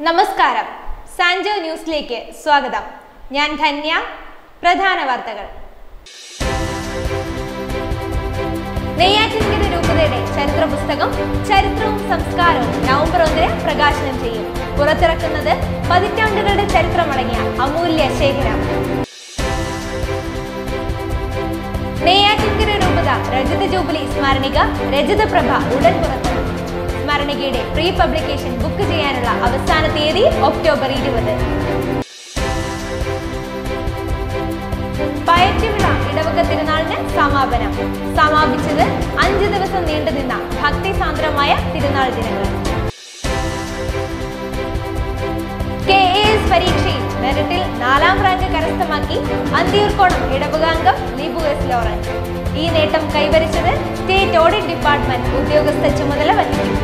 നമസ്കാരം സാൻജോ ന്യൂസിലേക്ക് സ്വാഗതം ഞാൻ ധന്യ പ്രധാന വാർത്തകൾ നെയ്യാറ്റിൻകര രൂപതയുടെ ചരിത്ര പുസ്തകം ചരിത്രവും സംസ്കാരവും നവംബർ ഒന്നിന് പ്രകാശനം ചെയ്യും പുറത്തിറക്കുന്നത് പതിറ്റാണ്ടുകളുടെ ചരിത്രമടങ്ങിയ അമൂല്യ ശേഖരം നെയ്യാറ്റിൻകര രൂപത രജത ജൂബിലി സ്മാരണിക രജതപ്രഭ ഉടൻ പുറത്തിറക്കും സ്മരണികയുടെ പ്രീ പബ്ലിക്കേഷൻ ബുക്ക് ചെയ്യാനുള്ള അവസാന തീയതി ഒക്ടോബർ ഇരുപത് പയറ്റുവിള ഇടവക തിരുനാളിന് സമാപനം സമാപിച്ചത് അഞ്ച് ദിവസം നീണ്ടുനിന്ന ഭക്തിസാന്ദ്രമായ തിരുനാൾ ദിനങ്ങൾ കെ എ എസ് പരീക്ഷയിൽ മെറിറ്റിൽ നാലാം റാങ്ക് കരസ്ഥമാക്കി അന്തിയൂർക്കോണം ഇടവകാംഗം ലിബു എസ് ലോറൻസ് ഈ നേട്ടം കൈവരിച്ചത് സ്റ്റേറ്റ് ഓഡിറ്റ് ഡിപ്പാർട്ട്മെന്റ് ഉദ്യോഗസ്ഥ ചുമതല വഹിക്കും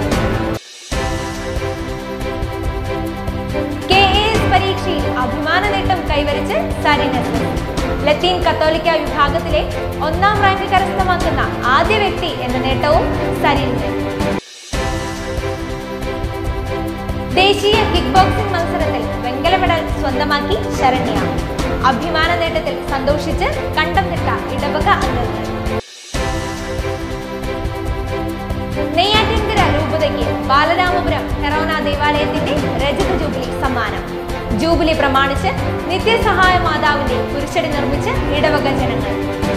കെ എ എസ് പരീക്ഷയിൽ അഭിമാന നേട്ടം കൈവരിച്ച് സരിനസ് ലത്തീൻ കത്തോലിക്ക വിഭാഗത്തിലെ ഒന്നാം റാങ്ക് കരസ്ഥമാക്കുന്ന ആദ്യ വ്യക്തി എന്ന നേട്ടവും സരിന് ദേശീയ കിക്ക് ബോക്സിംഗ് മത്സരത്തിൽ വെങ്കല മെഡൽ സ്വന്തമാക്കി ശരണ്യ അഭിമാന നേട്ടത്തിൽ സന്തോഷിച്ച് കണ്ടംതിട്ട ഇടവക അംഗങ്ങൾ നെയ്യാറ്റിൻകര രൂപതയ്ക്ക് ബാലരാമപുരം ഹെറോന ദേവാലയത്തിന്റെ രജത ജൂബിലി സമ്മാനം ജൂബിലി പ്രമാണിച്ച് നിത്യസഹായ മാതാവിന്റെ കുരിശടി നിർമ്മിച്ച് ഇടവക ജനങ്ങൾ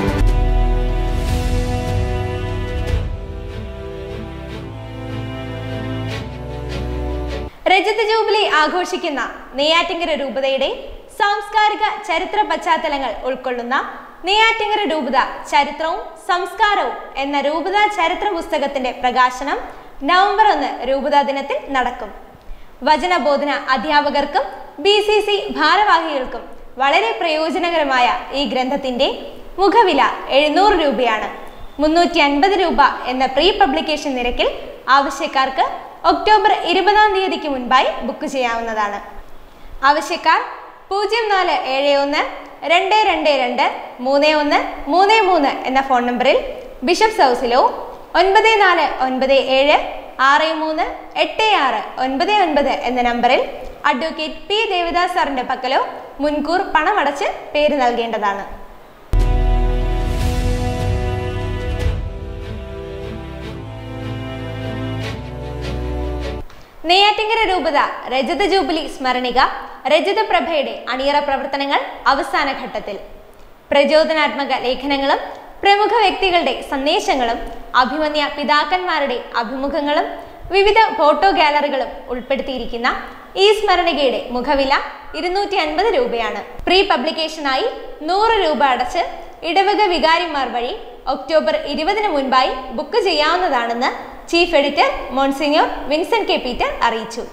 രജത ജൂബിലി ആഘോഷിക്കുന്ന നെയ്യാറ്റിങ്കര രൂപതയുടെ സാംസ്കാരിക ചരിത്ര പശ്ചാത്തലങ്ങൾ ഉൾക്കൊള്ളുന്ന നെയ്യാറ്റിങ്കര രൂപത ചരിത്രവും സംസ്കാരവും എന്ന രൂപത ചരിത്ര പുസ്തകത്തിന്റെ പ്രകാശനം നവംബർ ഒന്ന് രൂപതാ ദിനത്തിൽ നടക്കും വചനബോധന അധ്യാപകർക്കും ബി സി സി ഭാരവാഹികൾക്കും വളരെ പ്രയോജനകരമായ ഈ ഗ്രന്ഥത്തിന്റെ മുഖവില എഴുന്നൂറ് രൂപയാണ് മുന്നൂറ്റി അൻപത് രൂപ എന്ന പ്രീ പബ്ലിക്കേഷൻ നിരക്കിൽ ആവശ്യക്കാർക്ക് ഒക്ടോബർ ഇരുപതാം തീയതിക്ക് മുൻപായി ബുക്ക് ചെയ്യാവുന്നതാണ് ആവശ്യക്കാർ പൂജ്യം നാല് ഏഴ് ഒന്ന് രണ്ട് രണ്ട് രണ്ട് മൂന്ന് ഒന്ന് മൂന്ന് മൂന്ന് എന്ന ഫോൺ നമ്പറിൽ ബിഷപ്സ് ഹൗസിലോ ഒൻപത് നാല് ഒൻപത് ഏഴ് ആറ് മൂന്ന് എട്ട് ആറ് ഒൻപത് ഒൻപത് എന്ന നമ്പറിൽ അഡ്വക്കേറ്റ് പി ദേവദാസ് സാറിന്റെ പക്കലോ മുൻകൂർ പണമടച്ച് പേര് നൽകേണ്ടതാണ് നെയ്യാറ്റിങ്കര രൂപത രജത ജൂബിലി സ്മരണിക രജത പ്രഭയുടെ അണിയറ പ്രവർത്തനങ്ങൾ അവസാന ഘട്ടത്തിൽ പ്രചോദനാത്മക ലേഖനങ്ങളും പ്രമുഖ വ്യക്തികളുടെ സന്ദേശങ്ങളും അഭിമന്യ പിതാക്കന്മാരുടെ അഭിമുഖങ്ങളും വിവിധ ഫോട്ടോ ഗാലറികളും ഉൾപ്പെടുത്തിയിരിക്കുന്ന ഈ സ്മരണികയുടെ മുഖവില ഇരുന്നൂറ്റി അൻപത് രൂപയാണ് പ്രീ പബ്ലിക്കേഷനായി നൂറ് രൂപ അടച്ച് ഇടവക വികാരിമാർ വഴി ഒക്ടോബർ ഇരുപതിന് മുൻപായി ബുക്ക് ചെയ്യാവുന്നതാണെന്ന് chief editor monsignor Vincent K Peter അറിയിച്ചു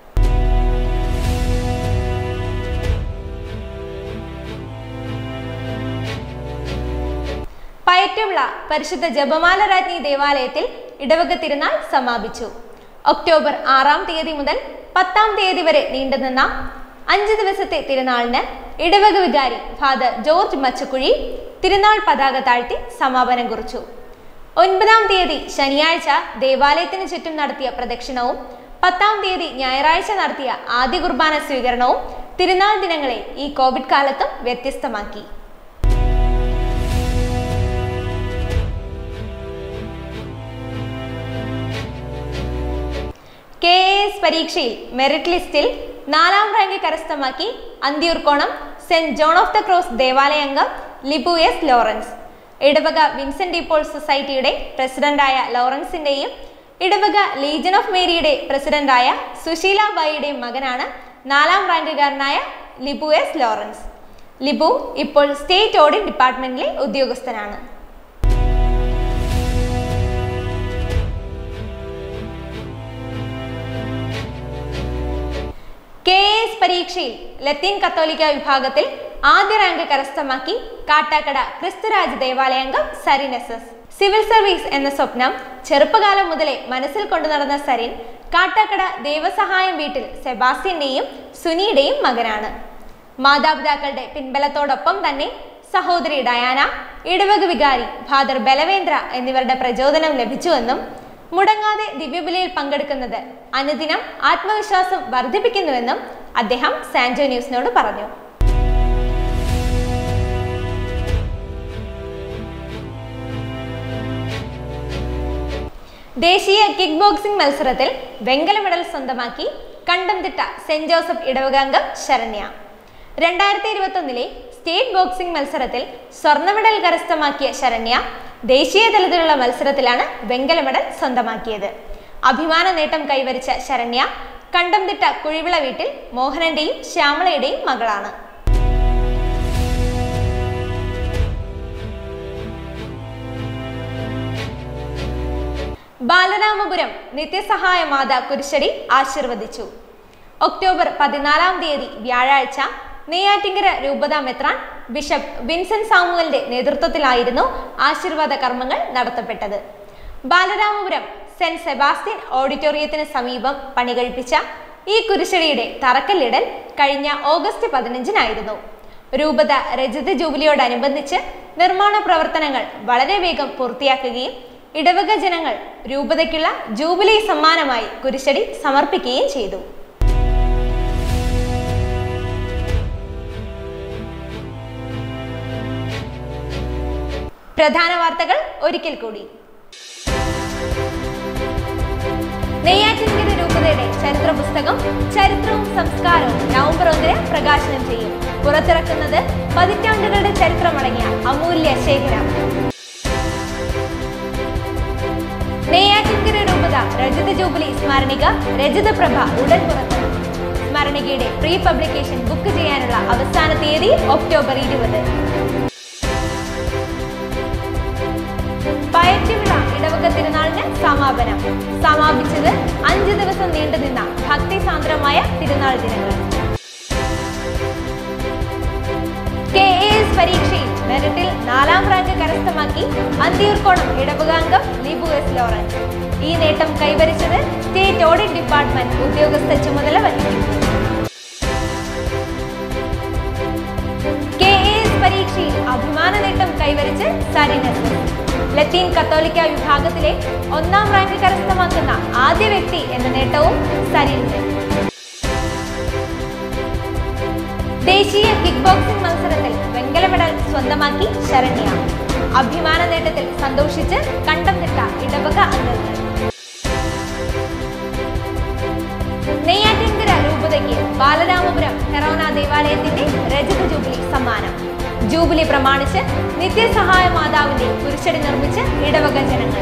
പയറ്റുവിള പരിശുദ്ധ ജപമാല രാജ്ഞി ദേവാലയത്തിൽ ഇടവക തിരുനാൾ സമാപിച്ചു ഒക്ടോബർ ആറാം തീയതി മുതൽ പത്താം തീയതി വരെ നീണ്ടുനിന്ന അഞ്ച് ദിവസത്തെ തിരുനാളിന് ഇടവക വികാരി ഫാദർ ജോർജ് മച്ചക്കുഴി തിരുനാൾ പതാക താഴ്ത്തി സമാപനം കുറിച്ചു ഒൻപതാം തീയതി ശനിയാഴ്ച ദേവാലയത്തിന് ചുറ്റും നടത്തിയ പ്രദക്ഷിണവും പത്താം തീയതി ഞായറാഴ്ച നടത്തിയ ആദ്യ കുർബാന സ്വീകരണവും തിരുനാൾ ദിനങ്ങളെ ഈ കോവിഡ് കാലത്തും വ്യത്യസ്തമാക്കി കെ എ എസ് പരീക്ഷയിൽ മെറിറ്റ് ലിസ്റ്റിൽ നാലാം റാങ്ക് കരസ്ഥമാക്കി Anthiyoorkonam Saint John of the Cross ദേവാലയ അംഗം ലിബു എസ് ലോറൻസ് ഇടവക വിൻസെന്റ് ഇപ്പോൾ സൊസൈറ്റിയുടെ പ്രസിഡന്റായ ലോറൻസിന്റെയും ഇടവക ലീജൻ ഓഫ് മേരിയുടെ പ്രസിഡന്റായ സുശീല ബായിയുടെയും മകനാണ് നാലാം റാങ്കുകാരനായ ലിബു എസ് ലോറൻസ് ലിബു ഇപ്പോൾ സ്റ്റേറ്റ് ഓഡിറ്റ് ഡിപ്പാർട്ട്മെന്റിലെ ഉദ്യോഗസ്ഥനാണ് കെ എസ് പരീക്ഷയിൽ ലത്തീൻ കത്തോലിക്ക വിഭാഗത്തിൽ ആദ്യ റാങ്ക് കരസ്ഥമാക്കി കാട്ടാക്കട ക്രിസ്തുരാജ് ദേവാലയാംഗം സരിനസസ് സിവിൽ സർവീസ് എന്ന സ്വപ്നം ചെറുപ്പകാലം മുതലേ മനസ്സിൽ കൊണ്ടു നടന്ന സരിൻ കാട്ടാക്കട ദേവസഹായം വീട്ടിൽ സെബാസ്റ്റ്യന്റെയും സുനിയുടെയും മകനാണ് മാതാപിതാക്കളുടെ പിൻബലത്തോടൊപ്പം തന്നെ സഹോദരി ഡയാന ഇടവക വികാരി ഫാദർ ബലവേന്ദ്ര എന്നിവരുടെ പ്രചോദനം ലഭിച്ചുവെന്നും മുടങ്ങാതെ ദിവ്യബലിയിൽ പങ്കെടുക്കുന്നത് അനുദിനം ആത്മവിശ്വാസം വർദ്ധിപ്പിക്കുന്നുവെന്നും അദ്ദേഹം സാൻജോ ന്യൂസിനോട് പറഞ്ഞു ദേശീയ കിക്ക് ബോക്സിംഗ് മത്സരത്തിൽ വെങ്കല മെഡൽ സ്വന്തമാക്കി കണ്ടംതിട്ട സെന്റ് ജോസഫ് ഇടവകാംഗം ശരണ്യ രണ്ടായിരത്തി ഇരുപത്തൊന്നിലെ സ്റ്റേറ്റ് ബോക്സിംഗ് മത്സരത്തിൽ സ്വർണ്ണ മെഡൽ കരസ്ഥമാക്കിയ ശരണ്യ ദേശീയ തലത്തിലുള്ള മത്സരത്തിലാണ് വെങ്കല മെഡൽ സ്വന്തമാക്കിയത് അഭിമാന നേട്ടം കൈവരിച്ച ശരണ്യ കണ്ടംതിട്ട കുഴിവിള വീട്ടിൽ മോഹനന്റെയും ശ്യാമളയുടെയും മകളാണ് ബാലരാമപുരം നിത്യസഹായ മാത കുരിശടി ആശീർവദിച്ചു ഒക്ടോബർ പതിനാലാം തീയതി വ്യാഴാഴ്ച നെയ്യാറ്റിങ്കര രൂപത മെത്രാൻ ബിഷപ്പ് വിൻസെന്റ് സാമുവലിന്റെ നേതൃത്വത്തിലായിരുന്നു ആശീർവാദ കർമ്മങ്ങൾ നടത്തപ്പെട്ടത് ബാലരാമപുരം സെന്റ് സെബാസ്റ്റ്യൻ ഓഡിറ്റോറിയത്തിന് സമീപം പണികഴിപ്പിച്ച ഈ കുരിശടിയുടെ തറക്കല്ലിടൽ കഴിഞ്ഞ ഓഗസ്റ്റ് പതിനഞ്ചിനായിരുന്നു രൂപത രജത ജൂബിലിയോടനുബന്ധിച്ച് നിർമ്മാണ പ്രവർത്തനങ്ങൾ വളരെ വേഗം പൂർത്തിയാക്കുകയും ഇടവക ജനങ്ങൾ രൂപതയ്ക്കുള്ള ജൂബിലി സമ്മാനമായി കുരിശടി സമർപ്പിക്കുകയും ചെയ്തു പ്രധാന വാർത്തകൾ ഒരിക്കൽ കൂടി നെയ്യാറ്റിൻകര രൂപതയുടെ ചരിത്ര പുസ്തകം ചരിത്രവും സംസ്കാരവും നവംബർ ഒന്നിന് പ്രകാശനം ചെയ്യും പുറത്തിറക്കുന്നത് പതിറ്റാണ്ടുകളുടെ ചരിത്രമടങ്ങിയ അമൂല്യ ശേഖരം നെയ്യാറ്റിൻകര രൂപത രജത ജൂബിലി സ്മരണിക രജത പ്രഭ ഉടൻ പുറത്തിറക്കും സ്മരണികയുടെ പ്രീ പബ്ലിക്കേഷൻ ബുക്ക് ചെയ്യാനുള്ള അവസാന തീയതി ഒക്ടോബർ ഇരുപത് പയറ്റുവിള ഇടവക തിരുനാളിന് സമാപനം സമാപിച്ചത് അഞ്ചു ദിവസം നീണ്ടുനിന്ന ഭക്തിസാന്ദ്രമായ തിരുനാൾ ദിനങ്ങൾ കെ എ എസ് പരീക്ഷയിൽ മെറിറ്റിൽ നാലാം റാങ്ക് കരസ്ഥമാക്കി അന്തിയൂർക്കോണം ഇടവകാംഗം ലിബു എസ് ലോറൻസ് ഈ നേട്ടം കൈവരിച്ചത് സ്റ്റേറ്റ് ഓഡിറ്റ് ഡിപ്പാർട്ട്മെന്റ് ഉദ്യോഗസ്ഥ ചുമതല വഹിക്കുന്നു കെ എ എസ് പരീക്ഷയിൽ അഭിമാന നേട്ടം കൈവരിച്ച് സരിനസ് ലത്തീൻ കത്തോലിക്ക വിഭാഗത്തിലെ ഒന്നാം റാങ്ക് കരസ്ഥമാക്കുന്ന ആദ്യ വ്യക്തി എന്ന നേട്ടവും സരിനുണ്ട് ദേശീയ കിക്ക് ബോക്സിംഗ് മത്സരത്തിൽ വെങ്കല മെഡൽ സ്വന്തമാക്കി ശരണ്യ അഭിമാന നേട്ടത്തിൽ സന്തോഷിച്ച് കണ്ടംതിട്ട ഇടവക അംഗങ്ങൾ നെയ്യാറ്റിൻകര രൂപതയ്ക്ക് ബാലരാമപുരം ഹെറോന ദേവാലയത്തിന്റെ രജത ജൂബിലി സമ്മാനം ജൂബിലി പ്രമാണിച്ച് നിത്യസഹായ മാതാവിന്റെ കുരിശടി നിർമ്മിച്ച് ഇടവക ജനങ്ങൾ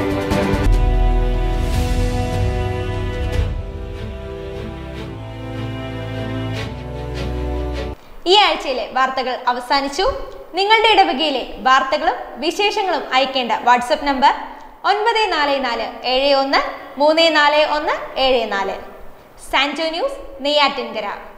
ഈ ആഴ്ചയിലെ വാർത്തകൾ അവസാനിച്ചു നിങ്ങളുടെ ഇടവകയിലെ വാർത്തകളും വിശേഷങ്ങളും അയക്കേണ്ട വാട്സപ്പ് നമ്പർ ഒൻപത് നാല് നാല് ഏഴ് ഒന്ന് മൂന്ന് നാല് ഒന്ന് ഏഴ് നാല് സാന്റോ ന്യൂസ് നെയ്യാറ്റിൻകര